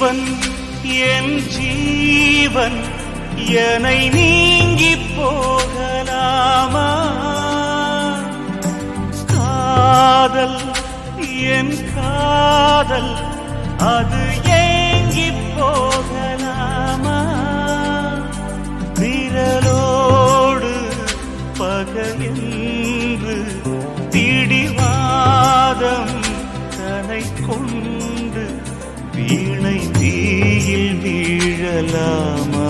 ஜீவன் என் ஜீவன் என்னை நீங்கி போகலாமா காதல் என் காதல் அது ஏங்கி போகலாமா விரலோடு பகையென்று பிடிவாதம் தனை கொண்டு வீணை தீயில் வீழலாமா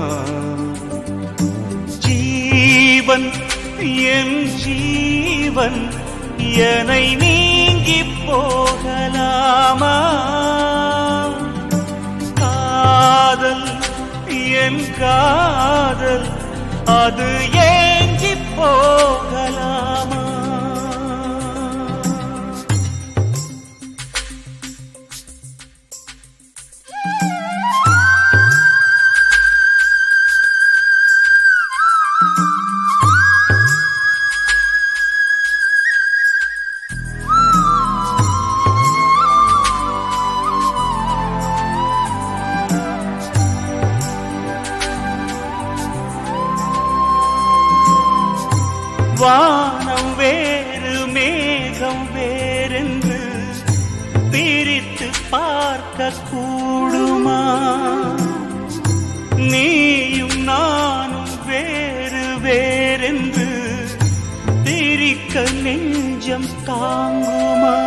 ஜீவன் என் ஜீவன் என்னை நீங்கி போகலாமா காதல் என் காதல் அது ஏங்கி போகலாமா வானம் வேறு மேகம் வேறென்று பிரித்து பார்க்க கூடுமா நீயும் நானும் வேறு வேறென்று பிரிக்க நெஞ்சம் தாங்குமா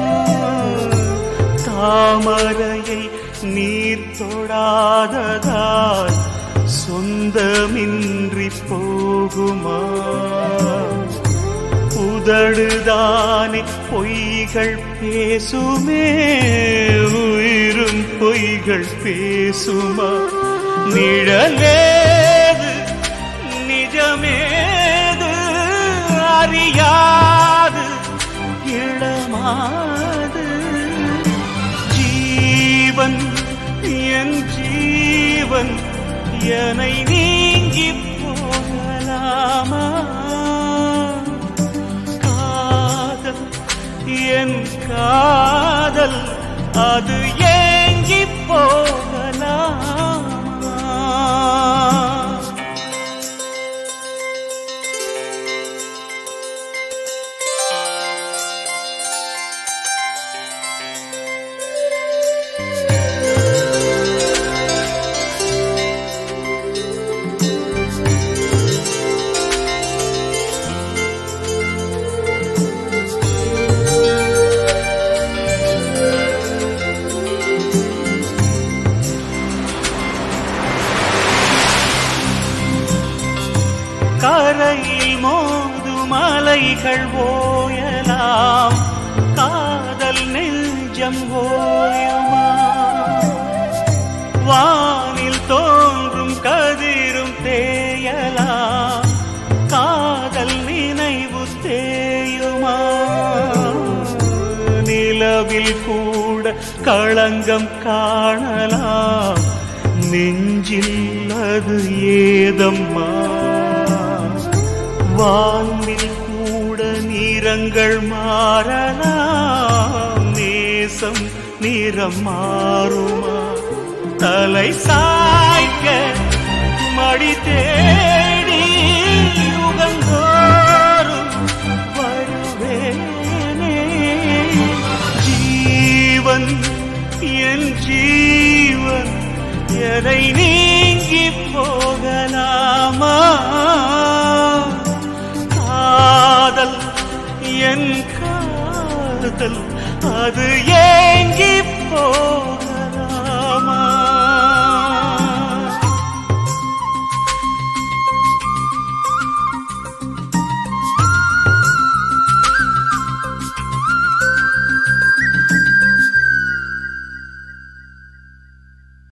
தாமரையை நீர் தொடாததால் சொந்தமின்றி போகுமா உதடுதானே பொய்கள் பேசுமே உயிரும் பொய்கள் பேசுமா நிழலேது நிஜமேது அறியாது இளமாது ஜீவன் என் ஜீவன் என்னை நீங்கி போகலாமா காதல் என் காதல் அது ஏங்கி போகலாமா கரையில் மோதும் அலைகள் ஓயலாம் காதல் நெஞ்சம் ஓயுமா வானில் தோன்றும் கதிரும் தேயலாம் காதல் நினைவு தேயுமா நிலவில் கூட களங்கம் காணலாம் நெஞ்சில் அது ஏதம்மா வானில் கூட நிறங்கள் மாறலாம் நேசம் நிறம் மாறுமா தலை சாய்க்க மடி தேடி யுகந்தோறும் வருவேனே ஜீவன் என் ஜீவன் எதை நீங்கி போகலாமா காதல் என் காதல் அது ஏங்கி போகலாமா